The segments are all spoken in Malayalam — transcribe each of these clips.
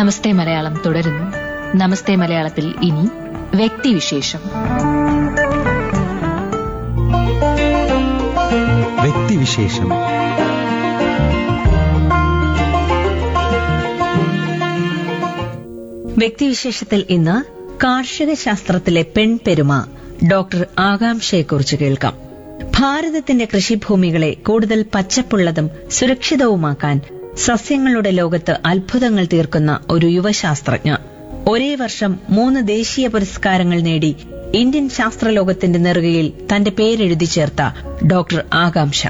നമസ്തേ മലയാളം തുടരുന്നു നമസ്തേ മലയാളത്തിൽ ഇനി വ്യക്തിവിശേഷം വ്യക്തിവിശേഷം വ്യക്തിവിശേഷത്തിൽ ഇന്ന് കാർഷിക ശാസ്ത്രത്തിലെ പെൺപെരുമ ഡോക്ടർ ആകാംക്ഷയെക്കുറിച്ച് കേൾക്കാം ഭാരതത്തിന്റെ കൃഷിഭൂമികളെ കൂടുതൽ പച്ചപ്പുള്ളതും സുരക്ഷിതവുമാക്കാൻ സസ്യങ്ങളുടെ ലോകത്ത് അത്ഭുതങ്ങൾ തീർക്കുന്ന ഒരു യുവശാസ്ത്രജ്ഞ ഒരേ വർഷം മൂന്ന് ദേശീയ പുരസ്കാരങ്ങൾ നേടി ഇന്ത്യൻ ശാസ്ത്രലോകത്തിന്റെ നെറുകയിൽ തന്റെ പേരെഴുതി ചേർത്ത ഡോക്ടർ ആകാംക്ഷ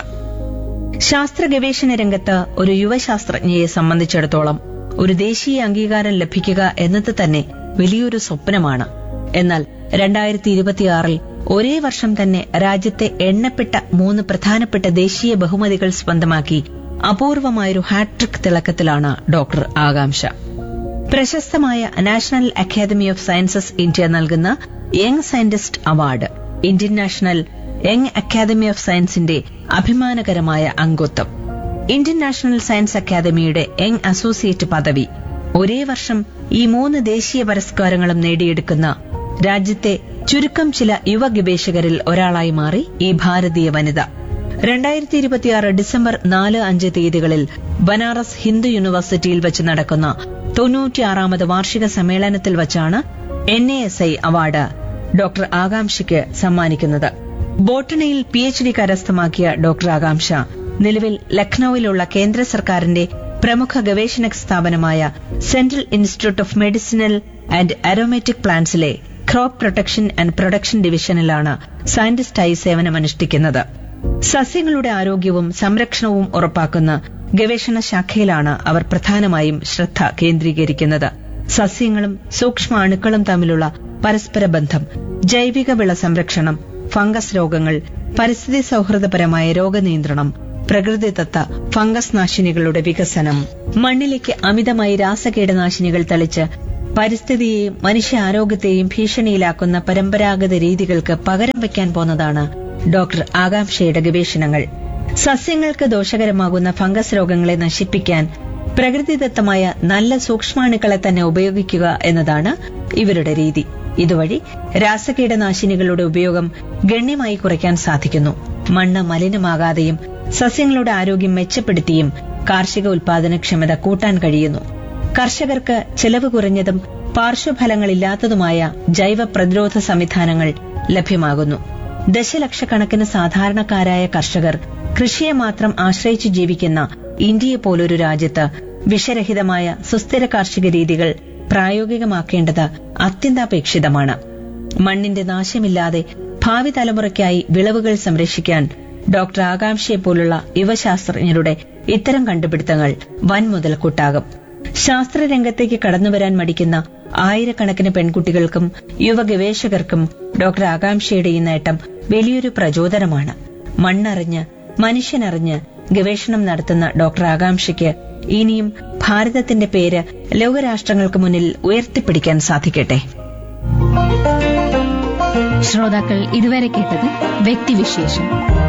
ശാസ്ത്ര ഗവേഷണ രംഗത്ത് ഒരു യുവശാസ്ത്രജ്ഞയെ സംബന്ധിച്ചിടത്തോളം ഒരു ദേശീയ അംഗീകാരം ലഭിക്കുക എന്നത് തന്നെ വലിയൊരു സ്വപ്നമാണ് എന്നാൽ രണ്ടായിരത്തി ഇരുപത്തിയാറിൽ ഒരേ വർഷം തന്നെ രാജ്യത്തെ എണ്ണപ്പെട്ട മൂന്ന് പ്രധാനപ്പെട്ട ദേശീയ ബഹുമതികൾ സ്വന്തമാക്കി അപൂർവമായൊരു ഹാട്രിക് തിളക്കത്തിലാണ് ഡോക്ടർ ആകാംക്ഷ പ്രശസ്തമായ national academy of sciences India നൽകുന്ന young scientist award Indian national young academy of സയൻസിന്റെ അഭിമാനകരമായ അംഗത്വം ഇന്ത്യൻ നാഷണൽ സയൻസ് അക്കാദമിയുടെ യങ് അസോസിയേറ്റ് പദവി ഒരേ വർഷം ഈ മൂന്ന് ദേശീയ പുരസ്കാരങ്ങളും നേടിയെടുക്കുന്ന രാജ്യത്തെ ചുരുക്കം ചില യുവ ഗവേഷകരിൽ ഒരാളായി മാറി ഈ ഭാരതീയ വനിത രണ്ടായിരത്തി ഇരുപത്തിയാറ് ഡിസംബർ നാല് അഞ്ച് തീയതികളിൽ ബനാറസ് ഹിന്ദു യൂണിവേഴ്സിറ്റിയിൽ വെച്ച് നടക്കുന്ന തൊണ്ണൂറ്റിയാറാമത് വാർഷിക സമ്മേളനത്തിൽ വച്ചാണ് N A S I award doctor ആകാംക്ഷയ്ക്ക് സമ്മാനിക്കുന്നത് ബോട്ടണിയിൽ പി എച്ച് ഡി കരസ്ഥമാക്കിയ ഡോക്ടർ ആകാംക്ഷ നിലവിൽ ലക്നൌവിലുള്ള കേന്ദ്ര സർക്കാരിന്റെ പ്രമുഖ ഗവേഷണ സ്ഥാപനമായ central institute of medicinal and aromatic പ്ലാന്റ്സിലെ ക്രോപ്പ് പ്രൊട്ടക്ഷൻ ആൻഡ് പ്രൊഡക്ഷൻ ഡിവിഷനിലാണ് സയന്റിസ്റ്റായി സേവനമനുഷ്ഠിക്കുന്നത് സസ്യങ്ങളുടെ ആരോഗ്യവും സംരക്ഷണവും ഉറപ്പാക്കുന്ന ഗവേഷണ ശാഖയിലാണ് അവർ പ്രധാനമായും ശ്രദ്ധ കേന്ദ്രീകരിക്കുന്നത് സസ്യങ്ങളും സൂക്ഷ്മ അണുക്കളും തമ്മിലുള്ള പരസ്പര ബന്ധം ജൈവിക വിള സംരക്ഷണം ഫംഗസ് രോഗങ്ങൾ പരിസ്ഥിതി സൌഹൃദപരമായ രോഗനിയന്ത്രണം പ്രകൃതിദത്ത ഫംഗസ് നാശിനികളുടെ വികസനം മണ്ണിലേക്ക് അമിതമായി രാസകീടനാശിനികൾ തളിച്ച് പരിസ്ഥിതിയെയും മനുഷ്യ ആരോഗ്യത്തെയും ഭീഷണിയിലാക്കുന്ന പരമ്പരാഗത രീതികൾക്ക് പകരം വയ്ക്കാൻ പോന്നതാണ് ഡോക്ടർ ആകാംക്ഷയുടെ ഗവേഷണങ്ങൾ സസ്യങ്ങൾക്ക് ദോഷകരമാകുന്ന ഫംഗസ് രോഗങ്ങളെ നശിപ്പിക്കാൻ പ്രകൃതിദത്തമായ നല്ല സൂക്ഷ്മാണുക്കളെ തന്നെ ഉപയോഗിക്കുക എന്നതാണ് ഇവരുടെ രീതി ഇതുവഴി രാസകീടനാശിനികളുടെ ഉപയോഗം ഗണ്യമായി കുറയ്ക്കാൻ സാധിക്കുന്നു മണ്ണ് മലിനമാകാതെയും സസ്യങ്ങളുടെ ആരോഗ്യം മെച്ചപ്പെടുത്തിയും കാർഷിക ഉൽപാദനക്ഷമത കൂട്ടാൻ കഴിയുന്നു കർഷകർക്ക് ചെലവ് കുറഞ്ഞതും പാർശ്വഫലങ്ങളില്ലാത്തതുമായ ജൈവ പ്രതിരോധ സംവിധാനങ്ങൾ ലഭ്യമാകുന്നു ദശലക്ഷക്കണക്കിന് സാധാരണക്കാരായ കർഷകർ കൃഷിയെ മാത്രം ആശ്രയിച്ചു ജീവിക്കുന്ന ഇന്ത്യയെ പോലൊരു രാജ്യത്ത് വിഷരഹിതമായ സുസ്ഥിര കാർഷിക രീതികൾ പ്രായോഗികമാക്കേണ്ടത് അത്യന്താപേക്ഷിതമാണ് മണ്ണിന്റെ നാശമില്ലാതെ ഭാവി തലമുറയ്ക്കായി വിളവുകൾ സംരക്ഷിക്കാൻ ഡോക്ടർ ആകാംക്ഷയെ പോലുള്ള യുവശാസ്ത്രജ്ഞരുടെ ഇത്തരം കണ്ടുപിടുത്തങ്ങൾ വൻ മുതൽക്കൂട്ടാകും ശാസ്ത്രരംഗത്തേക്ക് കടന്നുവരാൻ മടിക്കുന്ന ആയിരക്കണക്കിന് പെൺകുട്ടികൾക്കും യുവ ഗവേഷകർക്കും ഡോക്ടർ ആകാംക്ഷയുടെ ഈ നേട്ടം വലിയൊരു പ്രചോദനമാണ് മണ്ണറിഞ്ഞ് മനുഷ്യനറിഞ്ഞ് ഗവേഷണം നടത്തുന്ന ഡോക്ടർ ആകാംക്ഷയ്ക്ക് ഇനിയും ഭാരതത്തിന്റെ പേര് ലോകരാഷ്ട്രങ്ങൾക്ക് മുന്നിൽ ഉയർത്തിപ്പിടിക്കാൻ സാധിക്കട്ടെ ശ്രോതാക്കൾ ഇതുവരെ കേട്ടത് വ്യക്തിവിശേഷം